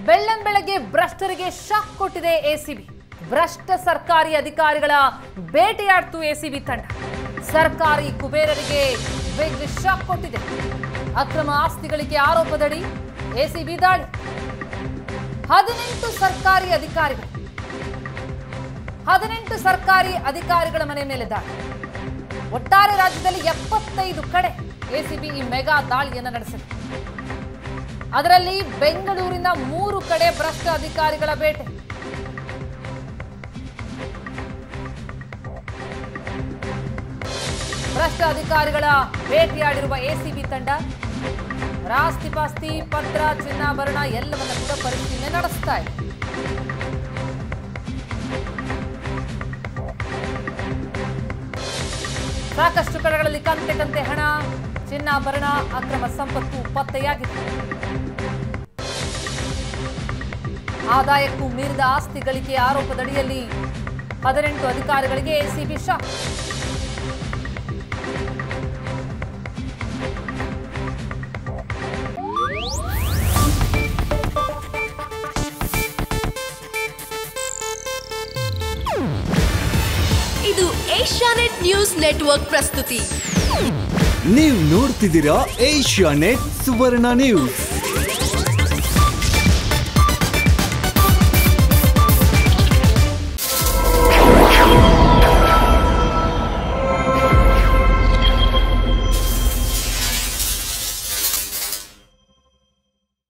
ಬೆಳ್ಳಂ ಬೆಳಗ್ಗೆ ಭ್ರಷ್ಟರಿಗೆ ಶಾಕ್ ಕೊಟ್ಟಿದೆ ಎಸಿಬಿ ಭ್ರಷ್ಟ ಸರ್ಕಾರಿ ಅಧಿಕಾರಿಗಳ ಬೇಟೆಯಾಡ್ತು ಎಸಿಬಿ ತಂಡ ಸರ್ಕಾರಿ ಕುಬೇರರಿಗೆ ಬಿಗ್ ಶಾಕ್ ಕೊಟ್ಟಿದೆ ಅಕ್ರಮ ಆಸ್ತಿಗಳಿಗೆ ಆರೋಪದಡಿ ಎಸಿಬಿ ದಾಳಿ ಹದಿನೆಂಟು ಸರ್ಕಾರಿ ಅಧಿಕಾರಿಗಳು ಹದಿನೆಂಟು ಸರ್ಕಾರಿ ಅಧಿಕಾರಿಗಳ ಮನೆ ಮೇಲೆ ದಾಳಿ ಒಟ್ಟಾರೆ ರಾಜ್ಯದಲ್ಲಿ ಎಪ್ಪತ್ತೈದು ಕಡೆ ಎಸಿಬಿ ಈ ಮೆಗಾ ದಾಳಿಯನ್ನು ನಡೆಸಿದೆ ಅದರಲ್ಲಿ ಬೆಂಗಳೂರಿನ ಮೂರು ಕಡೆ ಭ್ರಷ್ಟ ಅಧಿಕಾರಿಗಳ ಬೇಟೆ ಭ್ರಷ್ಟ ಅಧಿಕಾರಿಗಳ ಭೇಟಿಯಾಡಿರುವ ಎಸಿಬಿ ತಂಡ ರಾಸ್ತಿ ಪಾಸ್ತಿ ಪತ್ರ ಚಿನ್ನಾಭರಣ ಎಲ್ಲವನ್ನ ಕೂಡ ಪರಿಶೀಲನೆ ನಡೆಸ್ತಾ ಇದೆ ಸಾಕಷ್ಟು ಕಡೆಗಳಲ್ಲಿ ಕಂತೆ ಕಂತೆ ಹಣ ಚಿನ್ನಾಭರಣ ಅಕ್ರಮ ಸಂಪತ್ತು ಪತ್ತೆಯಾಗಿದೆ ಆದಾಯಕ್ಕೂ ಮೀರಿದ ಆಸ್ತಿ ಗಳಿಕೆ ಆರೋಪದಡಿಯಲ್ಲಿ ಹದಿನೆಂಟು ಅಧಿಕಾರಿಗಳಿಗೆ ಎಸಿಬಿ ಶಾಕ್ ಇದು ಏಷ್ಯಾನೆಟ್ ನ್ಯೂಸ್ ನೆಟ್ವರ್ಕ್ ಪ್ರಸ್ತುತಿ ನೀವು ನೋಡ್ತಿದ್ದೀರಾ ಏಷ್ಯಾ ನೆಟ್ ಸುವರ್ಣ ನ್ಯೂಸ್